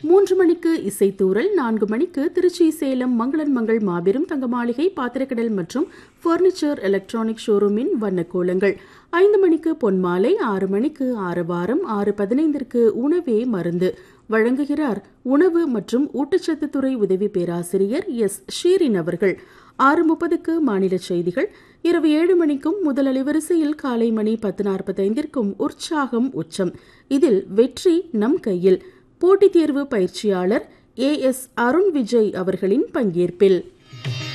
மூன்று மணிக்கு இசைத்தூரல் நான்கு மணிக்கு திருச்சி சேலம் மங்களன் மங்கள் மாபெரும் தங்க மாளிகை பாத்திரக்கடல் மற்றும் ஃபர்னிச்சர் எலக்ட்ரானிக் ஷோரூமின் வண்ணக்கோலங்கள் ஐந்து மணிக்கு பொன்மாலை ஆறு மணிக்கு ஆறு வாரம் ஆறு பதினைந்திற்கு உணவே மருந்து வழங்குகிறார் உணவு மற்றும் ஊட்டச்சத்து துறை உதவி பேராசிரியர் எஸ் ஷீரின் அவர்கள் ஆறு முப்பதுக்கு மாநில செய்திகள் இரவு ஏழு மணிக்கும் முதல் அலைவரிசையில் காலை மணி பத்து நாற்பத்தைந்திற்கும் உற்சாகம் உச்சம் இதில் வெற்றி நம் கையில் போட்டித் தேர்வு பயிற்சியாளர் ஏ எஸ் அருண் விஜய் அவர்களின் பங்கேற்பில்